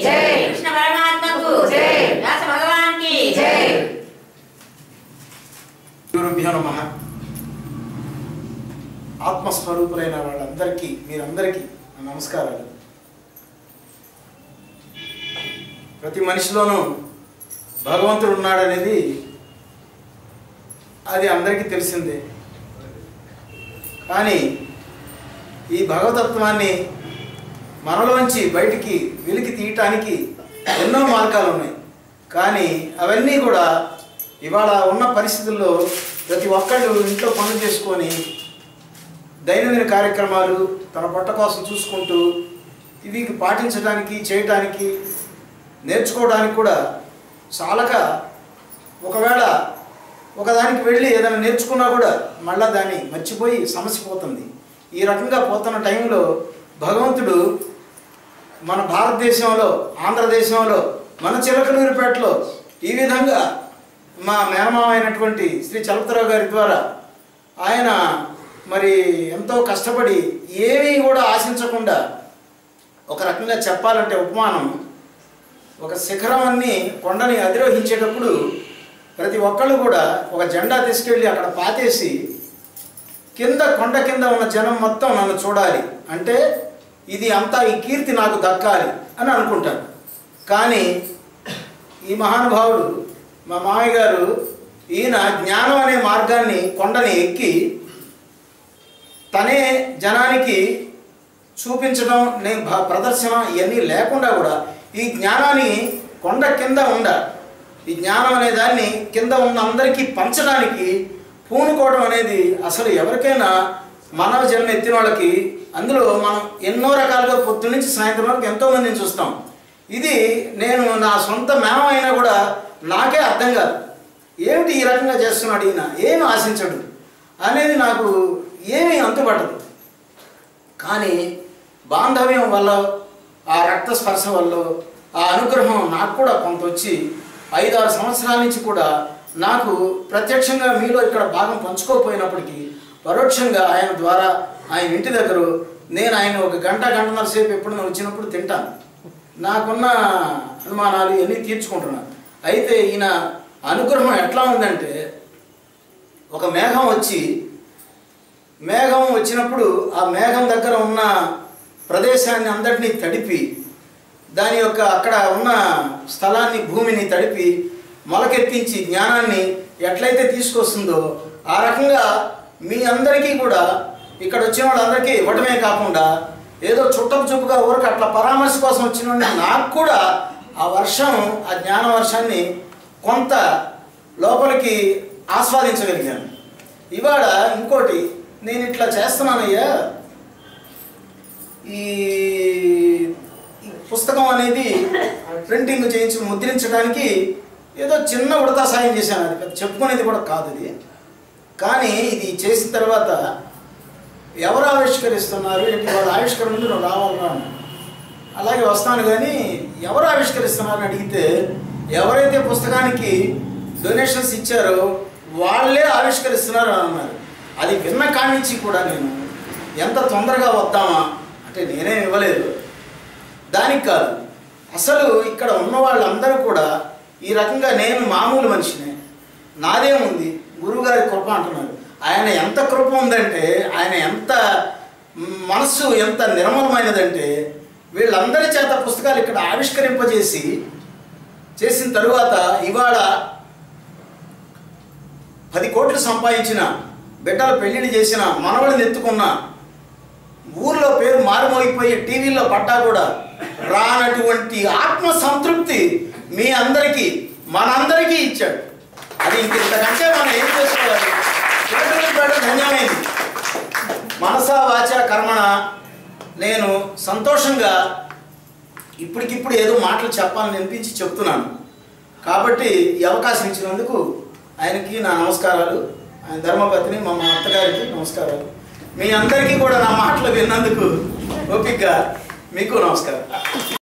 జై. కృష్ణ పరమాత్మకు జై. వ్యాస భగవాన్ కి జై గురుభ్యో నమ ఆత్మస్వరూపులైన వాళ్ళందరికీ మీరందరికీ నా నమస్కారాలు ప్రతి మనిషిలోనూ భగవంతుడు ఉన్నాడనేది అది అందరికీ తెలిసిందే కానీ ఈ భగవతత్వాన్ని మనలోంచి బయటికి వెలికి తీయటానికి ఎన్నో మార్గాలు ఉన్నాయి కానీ అవన్నీ కూడా ఇవాళ ఉన్న పరిస్థితుల్లో ప్రతి ఒక్కళ్ళు ఇంట్లో పనులు చేసుకొని దైనందిన కార్యక్రమాలు తన పొట్ట కోసం చూసుకుంటూ ఇవి పాటించడానికి చేయటానికి నేర్చుకోవడానికి కూడా చాలక ఒకవేళ ఒకదానికి వెళ్ళి ఏదైనా నేర్చుకున్నా కూడా మళ్ళా దాన్ని మర్చిపోయి సమస్య పోతుంది ఈ రకంగా పోతున్న టైంలో భగవంతుడు మన భారతదేశంలో ఆంధ్రదేశంలో మన చిలకలూరిపేటలో ఈ విధంగా మా మేనమామ అయినటువంటి శ్రీ చలపతిరావు గారి ద్వారా ఆయన మరి ఎంతో కష్టపడి ఏమీ కూడా ఆశించకుండా ఒక రకంగా చెప్పాలంటే ఉపమానం ఒక శిఖరాన్ని కొండని అధిరోహించేటప్పుడు ప్రతి ఒక్కళ్ళు కూడా ఒక జెండా తీసుకెళ్ళి అక్కడ పాతేసి కింద కొండ కింద ఉన్న జనం మొత్తం నన్ను చూడాలి అంటే ఇది అంతా ఈ కీర్తి నాకు దక్కాలి అని అనుకుంటాను కానీ ఈ మహానుభావుడు మా మామయ్య గారు ఈయన జ్ఞానం అనే మార్గాన్ని కొండని ఎక్కి తనే జనానికి చూపించడం నేను భ- ప్రదర్శన ఇవన్నీ లేకుండా కూడా ఈ జ్ఞానాన్ని కొండ కింద ఉండ ఈ జ్ఞానం అనే దాన్ని కింద ఉన్న అందరికీ పంచడానికి పూనుకోవడం అనేది అసలు ఎవరికైనా మానవ జన్మ ఎత్తిన వాళ్ళకి అందులో మనం ఎన్నో రకాలుగా పొద్దు నుంచి సాయంత్రం వరకు ఎంతో మందిని చూస్తాం ఇది నేను నా సొంత మేమ అయినా కూడా నాకే అర్థం కాదు ఏమిటి ఈ రకంగా చేస్తున్నాడు ఈయన ఏమి ఆశించడు అనేది నాకు ఏమీ అంతుపడదు కానీ బాంధవ్యం వల్ల ఆ రక్త స్పర్శ వల్ల ఆ అనుగ్రహం నాకు కూడా కొంత వచ్చి ఐదారు సంవత్సరాల నుంచి కూడా నాకు ప్రత్యక్షంగా మీలో ఇక్కడ భాగం పంచుకోకపోయినప్పటికీ పరోక్షంగా ఆయన ద్వారా ఆయన ఇంటి దగ్గర నేను ఆయన ఒక గంట గంటన్నర సేపు ఎప్పుడైనా వచ్చినప్పుడు తింటాను నాకున్న అనుమానాలు ఇవన్నీ తీర్చుకుంటున్నాను అయితే ఈయన అనుగ్రహం ఎట్లా ఉందంటే ఒక మేఘం వచ్చి మేఘం వచ్చినప్పుడు ఆ మేఘం దగ్గర ఉన్న ప్రదేశాన్ని అందరినీ తడిపి దాని యొక్క అక్కడ ఉన్న స్థలాన్ని భూమిని తడిపి మొలకెత్తించి జ్ఞానాన్ని ఎట్లయితే తీసుకొస్తుందో ఆ రకంగా మీ అందరికీ కూడా ఇక్కడ వచ్చిన వాళ్ళందరికీ ఇవ్వడమే కాకుండా ఏదో చుట్టపు చూపుగా ఊరికి అట్లా పరామర్శ కోసం వచ్చిన వాడిని నాకు కూడా ఆ వర్షం ఆ జ్ఞాన వర్షాన్ని కొంత లోపలికి ఆస్వాదించగలిగాను ఇవాళ ఇంకోటి నేను ఇట్లా చేస్తున్నానయ్యా ఈ ఈ పుస్తకం అనేది ప్రింటింగ్ చేయించి ముద్రించడానికి ఏదో చిన్న ఉడతా సాయం చేశాను అది పెద్ద చెప్పుకునేది కూడా కాదు ఇది కానీ ఇది చేసిన తర్వాత ఎవరు ఆవిష్కరిస్తున్నారు ఏంటి వాళ్ళ ఆవిష్కరణ నుండి నువ్వు రావాలరా అన్నాడు. అలాగే వస్తాను కానీ ఎవరు ఆవిష్కరిస్తున్నారని అడిగితే ఎవరైతే పుస్తకానికి డొనేషన్స్ ఇచ్చారో వాళ్ళే ఆవిష్కరిస్తున్నారు అని అన్నారు అది విన్న కాడి నుంచి కూడా నేను ఎంత తొందరగా వద్దామా అంటే నేనేం ఇవ్వలేదు దానికి కాదు అసలు ఇక్కడ ఉన్న వాళ్ళందరూ కూడా ఈ రకంగా నేను మామూలు మనిషినే నాదేముంది గురువుగారి కృప అంటున్నారు ఆయన ఎంత కృప ఉందంటే ఆయన ఎంత మనస్సు ఎంత నిర్మలమైనదంటే వీళ్ళందరి చేత పుస్తకాలు ఇక్కడ ఆవిష్కరింపజేసి చేసిన తరువాత ఇవాళ పది కోట్లు సంపాదించిన బిడ్డల పెళ్లిళ్ళు చేసిన మనవడిని ఎత్తుకున్న ఊర్లో పేరు మారుమోగిపోయి టీవీలో పడ్డా కూడా రానటువంటి ఆత్మ సంతృప్తి మీ అందరికీ మనందరికీ ఇచ్చాడు అది ఇంక ఇంతకంటే మనం ఏం చేసుకోవాలి చేతులపేట ధన్యమైంది మనసా వాచ కర్మణ నేను సంతోషంగా ఇప్పటికిప్పుడు ఏదో మాటలు చెప్పాలని అనిపించి చెప్తున్నాను కాబట్టి ఈ అవకాశం ఇచ్చినందుకు ఆయనకి నా నమస్కారాలు ఆయన ధర్మపత్ని మా మా అత్తగారికి నమస్కారాలు మీ అందరికీ కూడా నా మాటలు విన్నందుకు ఓపికగా మీకు నమస్కారం